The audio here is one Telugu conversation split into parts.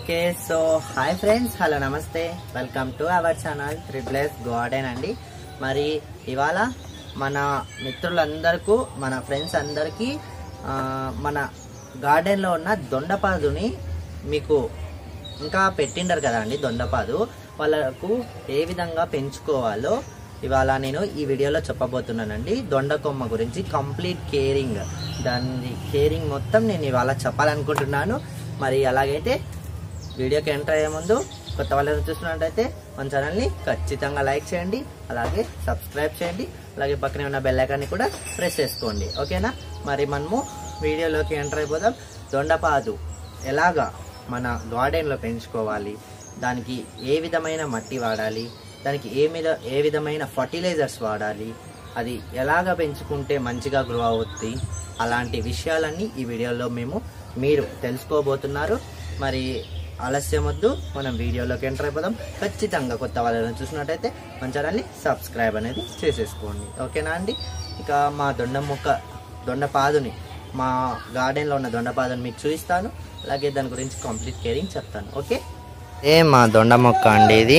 okay so hi friends hello నమస్తే welcome to our channel triples garden అండి మరి ఇవాళ మన మిత్రులందరికీ మన ఫ్రెండ్స్ అందరికీ ఆ, మన గార్డెన్లో ఉన్న దొండపాదుని మీకు ఇంకా పెట్టిండరు కదా అండి దొండపాదు వాళ్ళకు ఏ విధంగా పెంచుకోవాలో ఇవాళ నేను ఈ వీడియోలో చెప్పబోతున్నానండి దొండ కొమ్మ గురించి కంప్లీట్ కేరింగ్ దాని కేరింగ్ మొత్తం నేను ఇవాళ చెప్పాలనుకుంటున్నాను మరి అలాగైతే వీడియోకి ఎంటర్ అయ్యే ముందు కొత్త వాళ్ళని చూస్తున్నట్టయితే మన ఛానల్ని ఖచ్చితంగా లైక్ చేయండి అలాగే సబ్స్క్రైబ్ చేయండి అలాగే పక్కనే ఉన్న బెల్ ఐకాన్ని కూడా ప్రెస్ చేసుకోండి ఓకేనా మరి మనము వీడియోలోకి ఎంటర్ అయిపోదాం దొండపాదు ఎలాగా మన గార్డెన్లో పెంచుకోవాలి దానికి ఏ విధమైన మట్టి వాడాలి దానికి ఏ మీద ఏ విధమైన ఫర్టిలైజర్స్ వాడాలి అది ఎలాగ పెంచుకుంటే మంచిగా గ్రో అవుద్ది అలాంటి విషయాలన్నీ ఈ వీడియోలో మేము మీరు తెలుసుకోబోతున్నారు మరి ఆలస్యం వద్దు మనం వీడియోలోకి ఎంటర్ అయిపోదాం ఖచ్చితంగా కొత్త వాళ్ళని చూసినట్టయితే మన ఛానల్ని సబ్స్క్రైబ్ అనేది చేసేసుకోండి ఓకేనా అండి ఇక మా దొండ మొక్క దొండపాదుని మా గార్డెన్లో ఉన్న దొండపాదుని మీకు చూపిస్తాను అలాగే దాని గురించి కంప్లీట్ కేరింగ్ చెప్తాను ఓకే ఏ మా దొండ మొక్క అండి ఇది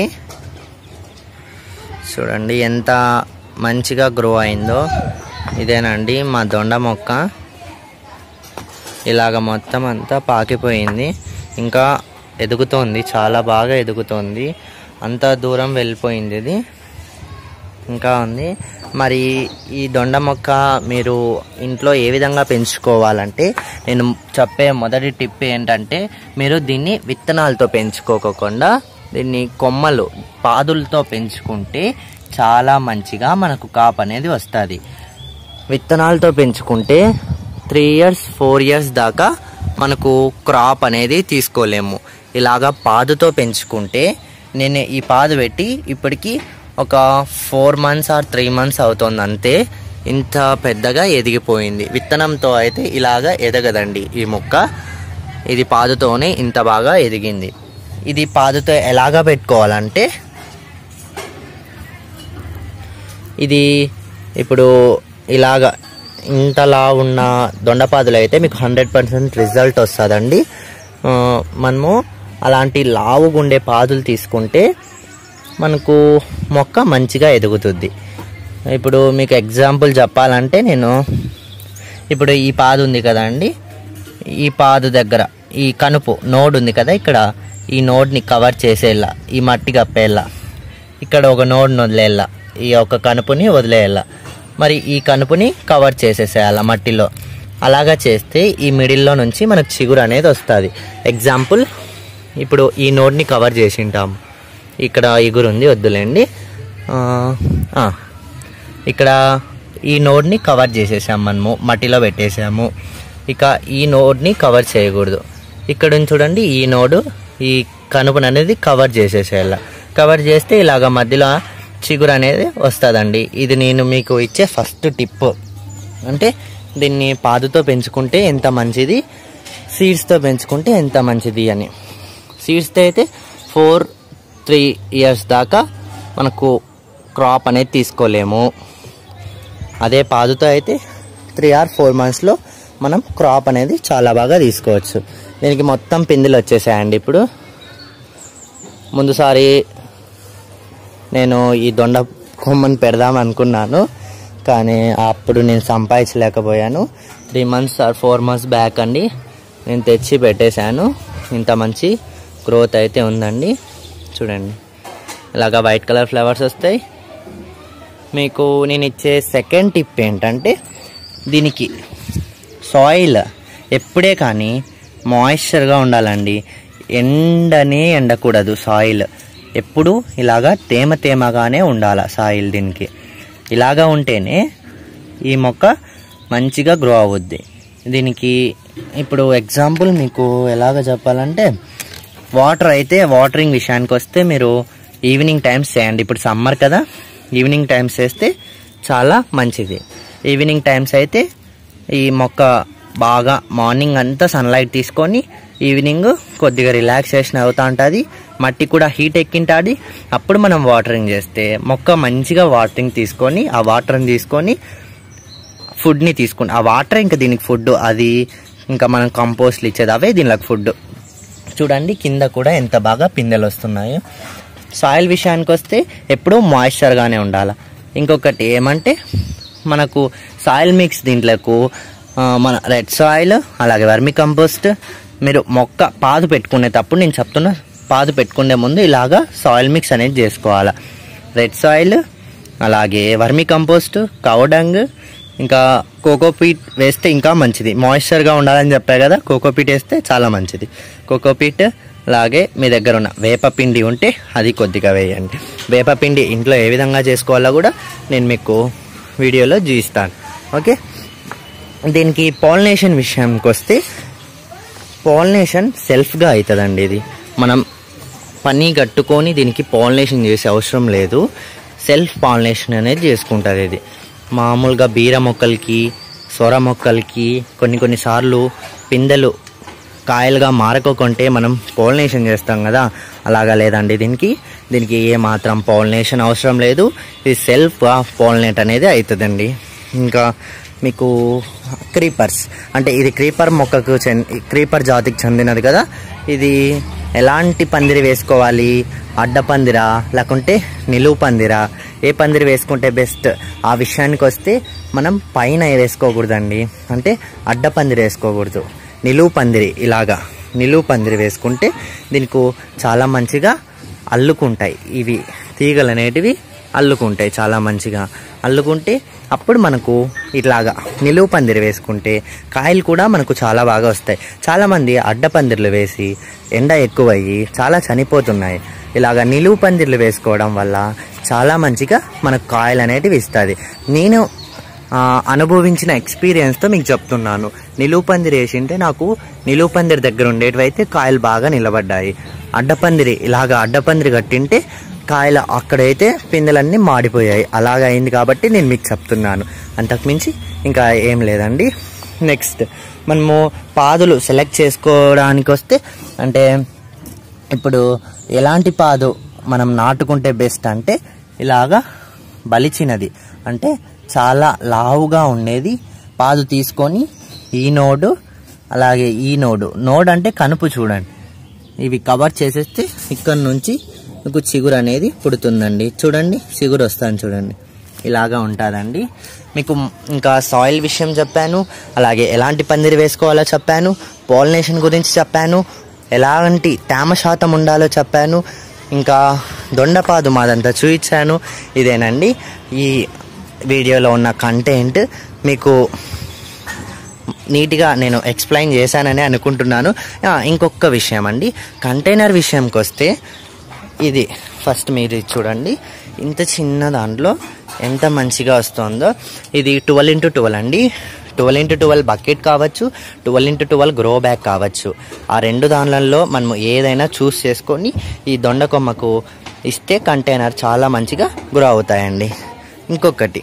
చూడండి ఎంత మంచిగా గ్రో అయిందో ఇదేనండి మా దొండ మొక్క ఇలాగ మొత్తం అంతా పాకిపోయింది ఇంకా ఎదుగుతోంది చాలా బాగా ఎదుగుతోంది అంత దూరం వెళ్ళిపోయింది ఇది ఇంకా ఉంది మరి ఈ దొండ మొక్క మీరు ఇంట్లో ఏ విధంగా పెంచుకోవాలంటే నేను చెప్పే మొదటి టిప్ ఏంటంటే మీరు దీన్ని విత్తనాలతో పెంచుకోకుండా దీన్ని కొమ్మలు పాదులతో పెంచుకుంటే చాలా మంచిగా మనకు కాపు అనేది వస్తుంది విత్తనాలతో పెంచుకుంటే త్రీ ఇయర్స్ ఫోర్ ఇయర్స్ దాకా మనకు క్రాప్ అనేది తీసుకోలేము ఇలాగా పాదుతో పెంచుకుంటే నేను ఈ పాదు పెట్టి ఇప్పటికి ఒక four months or three months అవుతుంది అంతే ఇంత పెద్దగా ఎదిగిపోయింది విత్తనంతో అయితే ఇలాగా ఎదగదండి ఈ మొక్క ఇది పాదుతోనే ఇంత బాగా ఎదిగింది ఇది పాదుతో ఎలాగా పెట్టుకోవాలంటే ఇది ఇప్పుడు ఇలాగ ఇంతలా ఉన్న దొండపాదులు అయితే మీకు హండ్రెడ్ పర్సెంట్ రిజల్ట్ వస్తుందండి ఆ, మనము అలాంటి లావుగుండే పాదులు తీసుకుంటే మనకు మొక్క మంచిగా ఎదుగుతుంది ఇప్పుడు మీకు ఎగ్జాంపుల్ చెప్పాలంటే నేను ఇప్పుడు ఈ పాదు ఉంది కదండి ఈ పాదు దగ్గర ఈ కనుపు నోడ్ ఉంది కదా ఇక్కడ ఈ నోడ్ని కవర్ చేసేలా ఈ మట్టి కప్పేలా ఇక్కడ ఒక నోడ్ని వదిలేయాల ఈ ఒక కనుపుని వదిలేయాల మరి ఈ కనుపుని కవర్ చేసేసేయాల మట్టిలో అలాగా చేస్తే ఈ మిడిల్లో నుంచి మనకు చిగురు అనేది వస్తుంది ఎగ్జాంపుల్ ఇప్పుడు ఈ నోడ్ని కవర్ చేసి ఉంటాం ఇక్కడ ఇగురు ఉంది వద్దులేండి ఆ, ఆ, ఇక్కడ ఈ నోడ్ని కవర్ చేసేసాం మనము మట్టిలో పెట్టేసాము ఇక ఈ నోడ్ని కవర్ చేయకూడదు ఇక్కడ ఉంది చూడండి ఈ నోడు ఈ కనుపును అనేది కవర్ చేసేసేయాల కవర్ చేస్తే ఇలాగ మధ్యలో చిగురు అనేది వస్తుందండి ఇది నేను మీకు ఇచ్చే ఫస్ట్ టిప్ అంటే దీన్ని పాదుతో పెంచుకుంటే ఎంత మంచిది సీడ్స్తో పెంచుకుంటే ఎంత మంచిది అని సీడ్స్తో అయితే ఫోర్ త్రీ ఇయర్స్ దాకా మనకు క్రాప్ అనేది తీసుకోలేము అదే పాదుతో అయితే త్రీ ఆర్ ఫోర్ మంత్స్లో మనం క్రాప్ అనేది చాలా బాగా తీసుకోవచ్చు దీనికి మొత్తం పిందులు వచ్చేసాయండి ఇప్పుడు ముందుసారి నేను ఈ దొండ కొమ్మని పెడదాం అనుకున్నాను కానీ అప్పుడు నేను సంపాదించలేకపోయాను three months or four months back అండి నేను తెచ్చి పెట్టేశాను ఇంత మంచి గ్రోత్ అయితే ఉందండి చూడండి ఇలాగా వైట్ కలర్ ఫ్లవర్స్ వస్తాయి మీకు నేను ఇచ్చే సెకండ్ టిప్ ఏంటంటే దీనికి సాయిల్ ఎప్పుడే కానీ మాయిశ్చర్గా ఉండాలండి ఎండనే ఎండకూడదు సాయిల్ ఎప్పుడు ఇలాగా తేమ తేమగానే ఉండాలి సాయిల్ దీనికి ఇలాగా ఉంటేనే ఈ మొక్క మంచిగా గ్రో అవుద్ది దీనికి ఇప్పుడు ఎగ్జాంపుల్ మీకు ఎలాగ చెప్పాలంటే వాటర్ అయితే వాటరింగ్ విషయానికి వస్తే మీరు ఈవినింగ్ టైమ్స్ చేయండి ఇప్పుడు సమ్మర్ కదా ఈవినింగ్ టైమ్స్ చేస్తే చాలా మంచిది ఈవినింగ్ టైమ్స్ అయితే ఈ మొక్క బాగా మార్నింగ్ అంతా సన్లైట్ తీసుకొని ఈవినింగ్ కొద్దిగా రిలాక్సేషన్ అవుతా ఉంటుంది మట్టి కూడా హీట్ ఎక్కింటుంది అప్పుడు మనం వాటరింగ్ చేస్తే మొక్క మంచిగా వాటరింగ్ తీసుకొని ఆ వాటర్ని తీసుకొని ఫుడ్ని తీసుకుని ఆ వాటర్ ఇంకా దీనికి ఫుడ్ అది ఇంకా మనం కంపోస్ట్లు ఇచ్చేది అవే దీనికి ఫుడ్ చూడండి కింద కూడా ఎంత బాగా పిందెలు వస్తున్నాయో సాయిల్ విషయానికి వస్తే ఎప్పుడూ మాయిశ్చర్గానే ఉండాలి ఇంకొకటి ఏమంటే మనకు సాయిల్ మిక్స్ దీంట్లకు ఆ, మన రెడ్ సాయిల్ అలాగే వర్మి కంపోస్ట్ మీరు మొక్క పాదు పెట్టుకునేటప్పుడు నేను చెప్తున్నా పాదు పెట్టుకునే ముందు ఇలాగా సాయిల్ మిక్స్ అనేది చేసుకోవాలి రెడ్ సాయిల్ అలాగే వర్మి కంపోస్ట్ కౌడంగ్ ఇంకా కోకోపీట్ వేస్తే ఇంకా మంచిది మాయిశ్చర్గా ఉండాలని చెప్పా కదా కోకోపీట్ వేస్తే చాలా మంచిది కోకోపీట్ అలాగే మీ దగ్గర ఉన్న వేపపిండి ఉంటే అది కొద్దిగా వేయండి వేపపిండి ఇంట్లో ఏ విధంగా చేసుకోవాలో కూడా నేను మీకు వీడియోలో చూపిస్తాను ఓకే దీనికి పాలినేషన్ విషయానికి వస్తే పాలినేషన్ సెల్ఫ్గా అవుతుందండి ఇది మనం పని కట్టుకొని దీనికి పాలినేషన్ చేసే అవసరం లేదు సెల్ఫ్ పాలినేషన్ అనేది చేసుకుంటుంది ఇది మామూలుగా బీర మొక్కలకి సొర మొక్కలకి కొన్ని కొన్నిసార్లు పిందెలు కాయలుగా మారకోకుంటే మనం పాలినేషన్ చేస్తాం కదా అలాగా లేదండి దీనికి దీనికి ఏ మాత్రం పాలినేషన్ అవసరం లేదు ఇది సెల్ఫ్ పాలినేట్ అనేది అవుతుందండి ఇంకా మీకు క్రీపర్స్ అంటే ఇది క్రీపర్ మొక్కకు చెంది క్రీపర్ జాతికి చెందినది కదా ఇది ఎలాంటి పందిరి వేసుకోవాలి అడ్డ పందిరా లేకుంటే నిలువు పందిరా ఏ పందిరి వేసుకుంటే బెస్ట్ ఆ విషయానికి వస్తే మనం పైన వేసుకోకూడదండి అంటే అడ్డ పందిరి వేసుకోకూడదు నిలువు పందిరి ఇలాగా నిలువు పందిరి వేసుకుంటే దీనికి చాలా మంచిగా అల్లుకుంటాయి ఇవి తీగలు అనేటివి అల్లుకుంటాయి చాలా మంచిగా అల్లుకుంటే అప్పుడు మనకు ఇట్లాగా నిలువు పందిరి వేసుకుంటే కాయలు కూడా మనకు చాలా బాగా వస్తాయి చాలామంది అడ్డ పందిర్లు వేసి ఎండ ఎక్కువయ్యి చాలా చనిపోతున్నాయి ఇలాగ నిలువు పందిర్లు వేసుకోవడం వల్ల చాలా మంచిగా మనకు కాయలు అనేటివి ఇస్తుంది నేను ఆ, అనుభవించిన ఎక్స్పీరియన్స్తో మీకు చెప్తున్నాను నిలువు పందిరి వేసింటే నాకు నిలువు పందిరి దగ్గర ఉండేటివైతే కాయలు బాగా నిలబడ్డాయి అడ్డపందిరి ఇలాగ అడ్డపందిరి కట్టింటే కాయలు అక్కడైతే పిందెలన్నీ మాడిపోయాయి అలాగ అయింది కాబట్టి నేను మీకు చెప్తున్నాను అంతకుమించి ఇంకా ఏం లేదండి నెక్స్ట్ మనము పాదులు సెలెక్ట్ చేసుకోవడానికి వస్తే అంటే ఇప్పుడు ఎలాంటి పాదు మనం నాటుకుంటే బెస్ట్ అంటే ఇలాగా బలిచినది అంటే చాలా లావుగా ఉండేది పాదు తీసుకొని ఈ నోడు అలాగే ఈ నోడు నోడ్ అంటే కనుపు చూడండి ఇవి కవర్ చేసేస్తే ఇక్కడ నుంచి మీకు చిగురు అనేది పుడుతుందండి చూడండి చిగురు వస్తాను చూడండి ఇలాగా ఉంటుందండి మీకు ఇంకా సాయిల్ విషయం చెప్పాను అలాగే ఎలాంటి పందిరి వేసుకోవాలో చెప్పాను పాలినేషన్ గురించి చెప్పాను ఎలాంటి తేమ శాతం ఉండాలో చెప్పాను ఇంకా దొండపాదు మాదంతా చూపించాను ఇదేనండి ఈ వీడియోలో ఉన్న కంటెంట్ మీకు నీట్గా నేను ఎక్స్ప్లెయిన్ చేశానని అనుకుంటున్నాను ఆ, ఇంకొక విషయం అండి కంటైనర్ విషయంకి వస్తే ఇది ఫస్ట్ మీరు ఇది చూడండి ఇంత చిన్న దాంట్లో ఎంత మంచిగా వస్తుందో ఇది ట్వెల్వ్ ఇంటూ ట్వెల్వ్ అండి ట్వెల్వ్ ఇంటూ ట్వెల్వ్ బకెట్ కావచ్చు twelve into twelve grow bag కావచ్చు ఆ రెండు దానిలలో మనము ఏదైనా చూస్ చేసుకొని ఈ దొండ కొమ్మకు ఇస్తే కంటైనర్ చాలా మంచిగా గ్రో అవుతాయండి ఇంకొకటి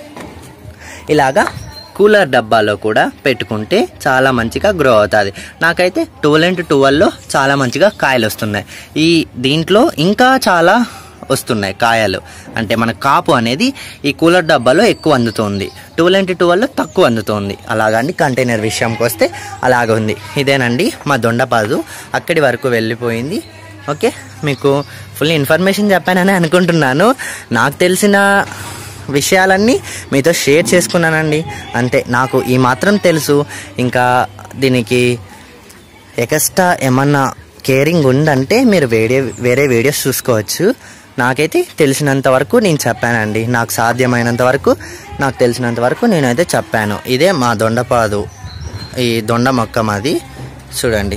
ఇలాగా కూలర్ డబ్బాలో కూడా పెట్టుకుంటే చాలా మంచిగా గ్రో అవుతుంది నాకైతే ట్వెల్వ్ ఇంటూ ట్వెల్వ్లో చాలా మంచిగా కాయలు వస్తున్నాయి ఈ దీంట్లో ఇంకా చాలా వస్తున్నాయి కాయలు అంటే మన కాపు అనేది ఈ కూలర్ డబ్బాలో ఎక్కువ అందుతుంది ట్వెల్వ్ ఇంటూ ట్వెల్వ్లో తక్కువ అందుతుంది అలాగండి కంటైనర్ విషయంకి వస్తే అలాగ ఉంది ఇదేనండి మా దొండపాదు అక్కడి వరకు వెళ్ళిపోయింది ఓకే మీకు ఫుల్ ఇన్ఫర్మేషన్ చెప్పానని అనుకుంటున్నాను నాకు తెలిసిన విషయాలన్నీ మీతో షేర్ చేసుకున్నానండి అంతే నాకు ఈ మాత్రం తెలుసు ఇంకా దీనికి ఎక్స్ట్రా ఏమన్నా కేరింగ్ ఉందంటే మీరు వేరే వేరే వీడియోస్ చూసుకోవచ్చు నాకైతే తెలిసినంత వరకు నేను చెప్పానండి నాకు సాధ్యమైనంత వరకు నాకు తెలిసినంత వరకు నేనైతే చెప్పాను ఇదే మా దొండపాదు ఈ దొండ మొక్క మాది చూడండి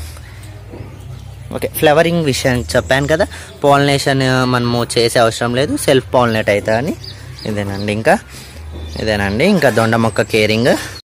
ఓకే ఫ్లవరింగ్ విషయం చెప్పాను కదా పాలినేషన్ మనము చేసే అవసరం లేదు సెల్ఫ్ పాలినేట్ అవుతా అని ఇదేనండి ఇంకా ఇదేనండి ఇంకా దొండ మొక్క కేరింగ్